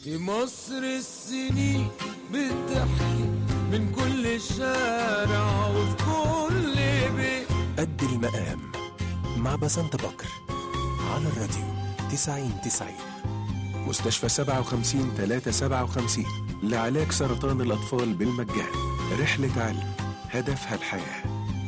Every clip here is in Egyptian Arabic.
في مصر السنين بتحكي من كل شارع وفي كل بيت قد المقام مع بسنت بكر على الراديو 90 90 مستشفى 57 357 لعلاج سرطان الأطفال بالمجان رحلة علم هدفها الحياه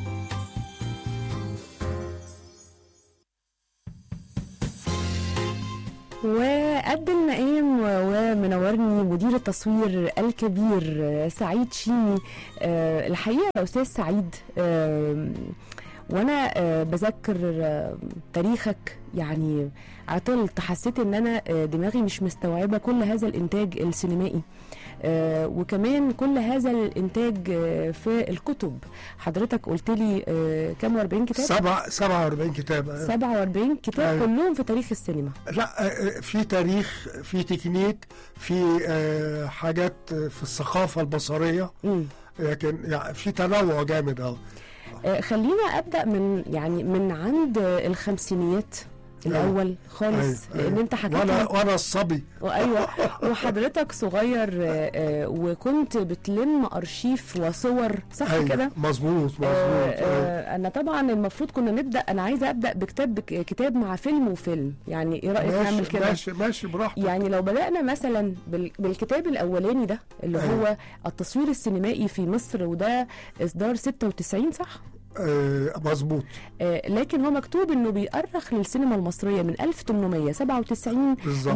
وقد المقام ومنورني مدير التصوير الكبير سعيد شيمي آه، الحقيقه يا استاذ سعيد آه، وانا آه، بذكر آه، تاريخك يعني عطلت حسيت ان انا آه، دماغي مش مستوعبه كل هذا الانتاج السينمائي آه، وكمان كل هذا الانتاج آه، في الكتب حضرتك قلت لي آه، كام 40 كتاب سبع 47 كتاب آه. 47 كتاب أيوة. كلهم في تاريخ السينما لا آه، في تاريخ في تكنيك في آه، حاجات آه، في الثقافة البصرية مم. لكن يعني في تنوع جامد اه آه، خلينا ابدا من يعني من عند آه، الخمسينيات الاول خالص أيوة، لان أيوة. انت حكيت وانا لي- وانا الصبي وايوه وحضرتك صغير آه، آه، وكنت بتلم ارشيف وصور صح أيوة، كده مظبوط مظبوط آه، أيوة. آه، انا طبعا المفروض كنا نبدا انا عايزه ابدا بكتاب بك- كتاب مع فيلم وفيلم يعني ايه رايك نعمل ماشي كده ماشي ماشي براحتك يعني لو بدأنا مثلا بال- بالكتاب الأولاني ده اللي أيوة. هو التصوير السينمائي في مصر وده إصدار 96 صح؟ آه مظبوط آه لكن هو مكتوب إنه بيأرخ للسينما المصرية من 1897 بالظبط ل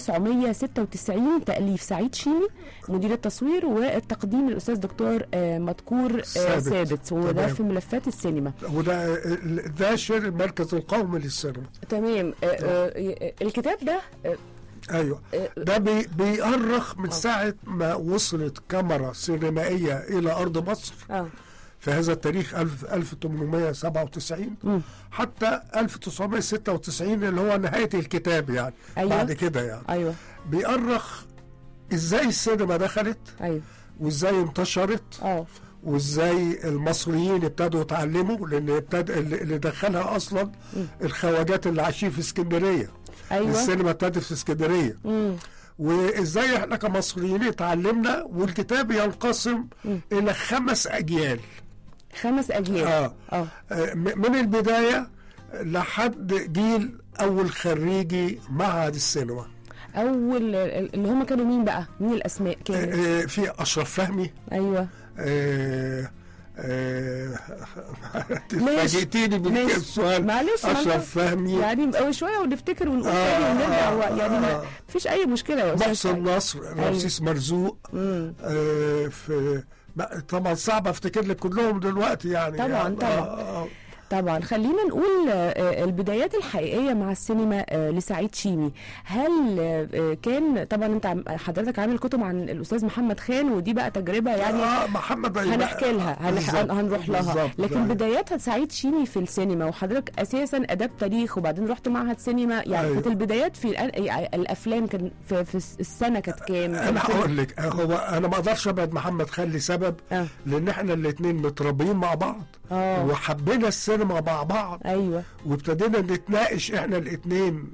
1996 تأليف سعيد شيمي مدير التصوير والتقديم الأستاذ دكتور آه مذكور آه ثابت. ثابت وده تمام. في ملفات السينما وده آه، ده شر المركز القومي للسينما تمام آه آه الكتاب ده آه ايوه آه، ده بي بيأرخ من ساعة ما وصلت كاميرا سينمائية إلى أرض مصر آه في هذا التاريخ 1000 1897 مم. حتى 1996 اللي هو نهاية الكتاب يعني أيوة. بعد كده يعني أيوه بيأرخ ازاي السينما دخلت أيوه وازاي انتشرت اه وازاي المصريين ابتدوا يتعلموا لان ابتدى اللي اللي دخلها اصلا الخواجات اللي عايشين في اسكندريه أيوه السينما ابتدت في اسكندريه مم. وازاي احنا كمصريين اتعلمنا والكتاب ينقسم الى خمس اجيال خمس أجيال اه اه آه، م- من البدايه لحد جيل اول خريجي معهد السينما اول اللي هم كانوا مين بقى مين الاسماء كانت آه، آه، في اشرف فهمي ايوه آه، آه، ماشي. فاجئتيني ماشي. بالسؤال معلش ما أنت- اشرف فهمي يعني نبقى شويه ونفتكر ونقول آه، تاني ونرجع آه، و- يعني ما آه. فيش اي مشكله يا استاذ محسن سعيد. نصر رمسيس مرزوق مم. آه، في بقى- طبعا صعب افتكر لك كلهم دلوقتي يعني طبعاً، يعني طبعاً. آه، آه. طبعا خلينا نقول آه، آه، البدايات الحقيقيه مع السينما آه، لسعيد شيمي هل آه، آه، كان طبعا انت عم- حضرتك عامل كتب عن الاستاذ محمد خان ودي بقى تجربه يعني آه محمد أيوب. هنحكي لها هنح... بالظبط، هنروح لها بالظبط، لكن يعني. بداياتها سعيد شيمي في السينما وحضرتك اساسا اداب تاريخ وبعدين رحت معهد سينما يعني أيوة. كانت البدايات في الأن- الافلام كان في, في السنه كانت كام انا هقول لك هو انا ما اقدرش ابعد محمد خان لسبب اه لان احنا الاثنين متربيين مع بعض اه وحبينا السينما مع بعض ايوه وابتدينا نتناقش احنا الاثنين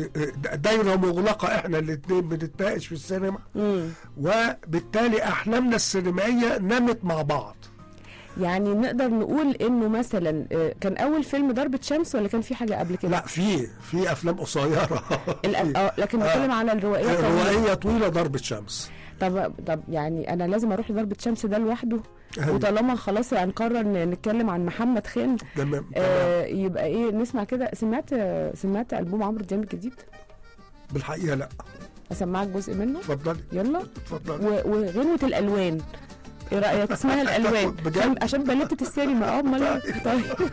دايره مغلقه احنا الاثنين بنتناقش في السينما امم وبالتالي احلامنا السينمائيه نمت مع بعض يعني نقدر نقول انه مثلا آه، كان اول فيلم ضربة شمس ولا كان في حاجه قبل كده لا في في افلام قصيره الأ- اه لكن آه. بتكلم على الروائيه الطويلة. روايه طويله ضربه شمس طب طب يعني انا لازم اروح لضربة شمس ده لوحده أيوة. وطالما خلاص هنقرر ن- نتكلم عن محمد خان تمام تمام آه يبقى ايه نسمع كده سمعت سمعت البوم عمرو دياب الجديد بالحقيقه لا اسمعك جزء منه اتفضلي يلا اتفضلي و- وغنوة الالوان ايه رايك اسمها الالوان بجد؟ عشان- عشان بلتة السينما اه امال إيه؟ طيب